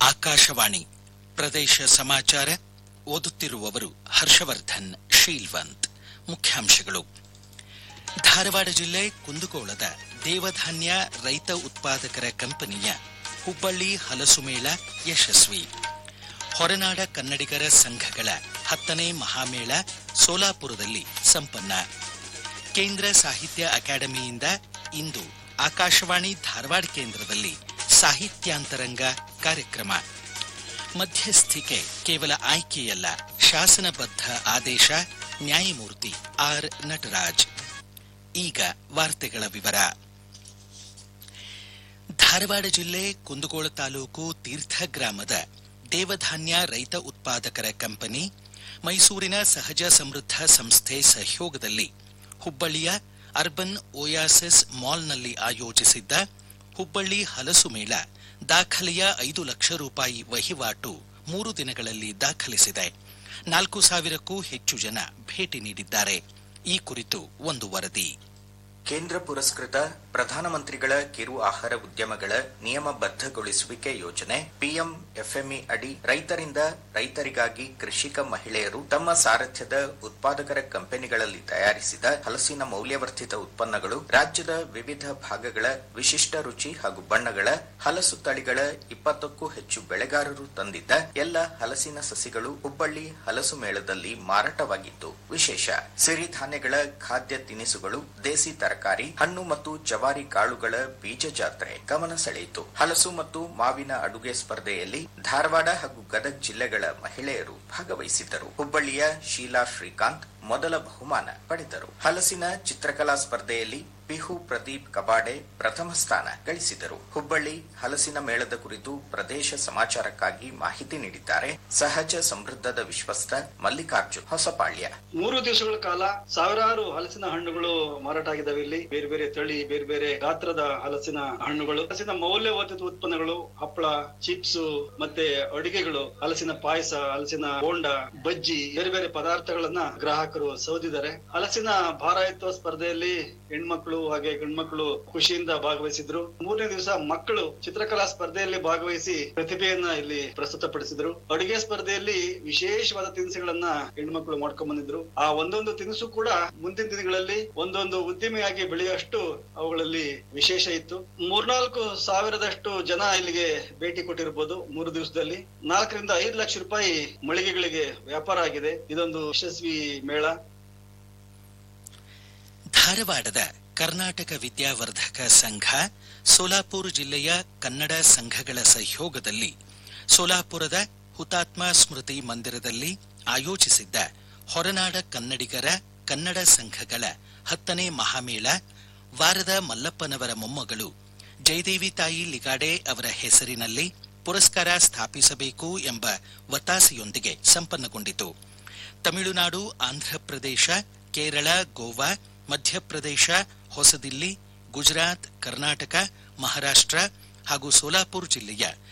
ಆಕಾಶವಾಣಿ ಪ್ರದೇಶ ಸಮಾಚಾರ ಓದುತ್ತಿರುವವರು ಹರ್ಷವರ್ಧನ್ ಶೀಲ್ವಂತ್ ಮುಖ್ಯಾಂಶಗಳು ಧಾರವಾಡ ಜಿಲ್ಲೆ ಕುಂದಗೋಳದ ದೇವಧಾನ್ಯ ರೈತ ಉತ್ಪಾದಕರ ಕಂಪನಿಯ ಹುಬ್ಬಳ್ಳಿ ಹಲಸು ಮೇಳ ಯಶಸ್ವಿ ಹೊರನಾಡ ಕನ್ನಡಿಗರ ಸಂಘಗಳ ಹತ್ತನೇ ಮಹಾಮೇಳ ಸೋಲಾಪುರದಲ್ಲಿ ಸಂಪನ್ನ ಕೇಂದ್ರ ಸಾಹಿತ್ಯ ಅಕಾಡೆಮಿಯಿಂದ ಇಂದು ಆಕಾಶವಾಣಿ ಧಾರವಾಡ ಕೇಂದ್ರದಲ್ಲಿ ಸಾಹಿತ್ಯಾಂತರಂಗ ಕಾರ್ಯಕ್ರಮ ಮಧ್ಯಸ್ಥಿಕೆ ಕೇವಲ ಆಯ್ಕೆಯಲ್ಲ ಶಾಸನಬದ್ಧ ಆದೇಶ ನ್ಯಾಯಮೂರ್ತಿ ಆರ್ ನಟರಾಜ್ ಈಗ ವಾರ್ತೆಗಳ ವಿವರ ಧಾರವಾಡ ಜಿಲ್ಲೆ ಕುಂದಗೋಳ ತಾಲೂಕು ತೀರ್ಥ ಗ್ರಾಮದ ದೇವಧಾನ್ಯ ರೈತ ಉತ್ಪಾದಕರ ಕಂಪನಿ ಮೈಸೂರಿನ ಸಹಜ ಸಮೃದ್ಧ ಸಂಸ್ಥೆ ಸಹಯೋಗದಲ್ಲಿ ಹುಬ್ಬಳ್ಳಿಯ ಅರ್ಬನ್ ಓಯಾಸಿಸ್ ಮಾಲ್ನಲ್ಲಿ ಆಯೋಜಿಸಿದ್ದ ಹುಬ್ಬಳ್ಳಿ ಹಲಸು ಮೇಳ ದಾಖಲೆಯ ಐದು ಲಕ್ಷ ರೂಪಾಯಿ ವಹಿವಾಟು ಮೂರು ದಿನಗಳಲ್ಲಿ ದಾಖಲಿಸಿದೆ ನಾಲ್ಕು ಸಾವಿರಕ್ಕೂ ಹೆಚ್ಚು ಜನ ಭೇಟಿ ನೀಡಿದ್ದಾರೆ ಈ ಕುರಿತು ಒಂದು ವರದಿ ಕೇಂದ್ರ ಪುರಸ್ಕೃತ ಪ್ರಧಾನಮಂತ್ರಿಗಳ ಕಿರು ಆಹಾರ ಉದ್ಯಮಗಳ ನಿಯಮಬದ್ಧಗೊಳಿಸುವಿಕೆ ಯೋಜನೆ ಪಿಎಂ ಎಫ್ಎಂಇ ಅಡಿ ರೈತರಿಂದ ರೈತರಿಗಾಗಿ ಕೃಷಿಕ ಮಹಿಳೆಯರು ತಮ್ಮ ಸಾರಥ್ಯದ ಉತ್ಪಾದಕರ ಕಂಪನಿಗಳಲ್ಲಿ ತಯಾರಿಸಿದ ಹಲಸಿನ ಮೌಲ್ಯವರ್ಧಿತ ಉತ್ಪನ್ನಗಳು ರಾಜ್ಯದ ವಿವಿಧ ಭಾಗಗಳ ವಿಶಿಷ್ಟ ರುಚಿ ಹಾಗೂ ಬಣ್ಣಗಳ ಹಲಸು ತಳಿಗಳ ಇಪ್ಪತ್ತಕ್ಕೂ ಹೆಚ್ಚು ಬೆಳೆಗಾರರು ತಂದಿದ್ದ ಎಲ್ಲ ಹಲಸಿನ ಸಸಿಗಳು ಹುಬ್ಬಳ್ಳಿ ಹಲಸು ಮೇಳದಲ್ಲಿ ಮಾರಾಟವಾಗಿತ್ತು ವಿಶೇಷ ಸಿರಿಧಾನ್ಯಗಳ ಖಾದ್ಯ ತಿನಿಸುಗಳು ದೇಸಿ ತರಕಾರಿ ಹಣ್ಣು ಮತ್ತು ಜವಾರಿ ಕಾಳುಗಳ ಬೀಜ ಜಾತ್ರೆ ಗಮನ ಸೆಳೆಯಿತು ಹಲಸು ಮತ್ತು ಮಾವಿನ ಅಡುಗೆ ಸ್ಪರ್ಧೆಯಲ್ಲಿ ಧಾರವಾಡ ಹಾಗೂ ಗದಗ ಜಿಲ್ಲೆಗಳ ಮಹಿಳೆಯರು ಭಾಗವಹಿಸಿದ್ದರು ಹುಬ್ಬಳ್ಳಿಯ ಶೀಲಾ ಶ್ರೀಕಾಂತ್ ಮೊದಲ ಬಹುಮಾನ ಪಡೆದರು ಹಲಸಿನ ಚಿತ್ರಕಲಾ ಸ್ಪರ್ಧೆಯಲ್ಲಿ ಪಿಹು ಪ್ರದೀಪ್ ಕಬಾಡೆ ಪ್ರಥಮ ಸ್ಥಾನ ಗಳಿಸಿದರು ಹುಬ್ಬಳ್ಳಿ ಹಲಸಿನ ಮೇಳದ ಕುರಿತು ಪ್ರದೇಶ ಸಮಾಚಾರಕ್ಕಾಗಿ ಮಾಹಿತಿ ನೀಡಿದ್ದಾರೆ ಸಹಜ ಸಮೃದ್ಧದ ವಿಶ್ವಸ್ತ ಮಲ್ಲಿಕಾರ್ಜುನ್ ಹೊಸಪಾಳ್ಯ ಮೂರು ದಿವಸಗಳ ಕಾಲ ಸಾವಿರಾರು ಹಲಸಿನ ಹಣ್ಣುಗಳು ಮಾರಾಟ ಆಗಿದ್ದಾವೆ ಇಲ್ಲಿ ಬೇರೆ ಬೇರೆ ತಳಿ ಬೇರೆ ಬೇರೆ ಗಾತ್ರದ ಹಲಸಿನ ಹಣ್ಣುಗಳು ಹಲಸಿನ ಮೌಲ್ಯವರ್ಧಿತ ಉತ್ಪನ್ನಗಳು ಹಪ್ಪಳ ಚಿಪ್ಸ್ ಮತ್ತೆ ಅಡಿಗೆಗಳು ಹಲಸಿನ ಪಾಯಸ ಹಲಸಿನ ಬೋಂಡ ಬಜ್ಜಿ ಬೇರೆ ಬೇರೆ ಪದಾರ್ಥಗಳನ್ನ ಗ್ರಾಹಕರು ಸೌದಿದ್ದಾರೆ ಹಲಸಿನ ಭಾರ ಎತ್ತುವ ಸ್ಪರ್ಧೆಯಲ್ಲಿ ಹೆಣ್ಮಕ್ಳು ಹಾಗೆ ಗಂಡ್ಮಕ್ಳು ಖುಷಿಯಿಂದ ಭಾಗವಹಿಸಿದ್ರು ಮೂರನೇ ದಿವಸ ಮಕ್ಕಳು ಚಿತ್ರಕಲಾ ಸ್ಪರ್ಧೆಯಲ್ಲಿ ಭಾಗವಹಿಸಿ ಪ್ರತಿಭೆಯನ್ನ ಇಲ್ಲಿ ಪ್ರಸ್ತುತಪಡಿಸಿದ್ರು ಅಡುಗೆ ಸ್ಪರ್ಧೆಯಲ್ಲಿ ವಿಶೇಷವಾದ ತಿನಿಸುಗಳನ್ನ ಹೆಣ್ಮಕ್ಳು ಮಾಡ್ಕೊಂಡ್ ಬಂದಿದ್ರು ಆ ಒಂದೊಂದು ತಿನಿಸು ಕೂಡ ಮುಂದಿನ ದಿನಗಳಲ್ಲಿ ಒಂದೊಂದು ಉದ್ಯಮಿಯಾಗಿ ಬೆಳೆಯುವಷ್ಟು ಅವುಗಳಲ್ಲಿ ವಿಶೇಷ ಇತ್ತು ಮೂರ್ನಾಲ್ಕು ಸಾವಿರದಷ್ಟು ಜನ ಇಲ್ಲಿಗೆ ಭೇಟಿ ಕೊಟ್ಟಿರ್ಬೋದು ಮೂರು ದಿವಸದಲ್ಲಿ ನಾಲ್ಕರಿಂದ ಐದು ಲಕ್ಷ ರೂಪಾಯಿ ಮಳಿಗೆಗಳಿಗೆ ವ್ಯಾಪಾರ ಆಗಿದೆ ಇದೊಂದು ಯಶಸ್ವಿ ಮೇಳ ಧಾರವಾಡದ ಕರ್ನಾಟಕ ವಿದ್ಯಾವರ್ಧಕ ಸಂಘ ಸೋಲಾಪುರ ಜಿಲ್ಲೆಯ ಕನ್ನಡ ಸಂಘಗಳ ಸಹಯೋಗದಲ್ಲಿ ಸೋಲಾಪುರದ ಹುತಾತ್ಮ ಸ್ಮೃತಿ ಮಂದಿರದಲ್ಲಿ ಆಯೋಜಿಸಿದ್ದ ಹೊರನಾಡ ಕನ್ನಡಿಗರ ಕನ್ನಡ ಸಂಘಗಳ ಹತ್ತನೇ ಮಹಾಮೇಳ ವಾರದ ಮಲ್ಲಪ್ಪನವರ ಮೊಮ್ಮಗಳು ಜಯದೇವಿ ತಾಯಿ ಲಿಗಾಡೆ ಅವರ ಹೆಸರಿನಲ್ಲಿ ಪುರಸ್ಕಾರ ಸ್ಥಾಪಿಸಬೇಕು ಎಂಬ ಒತ್ತಾಸೆಯೊಂದಿಗೆ ಸಂಪನ್ನಗೊಂಡಿತು ತಮಿಳುನಾಡು ಆಂಧ್ರಪ್ರದೇಶ ಕೇರಳ ಗೋವಾ ಮಧ್ಯಪ್ರದೇಶ ಹೊಸದಿಲ್ಲಿ ಗುಜರಾತ್ ಕರ್ನಾಟಕ ಮಹಾರಾಷ್ಟ್ರ ಹಾಗೂ ಸೋಲಾಪುರ ಜಿಲ್ಲೆಯ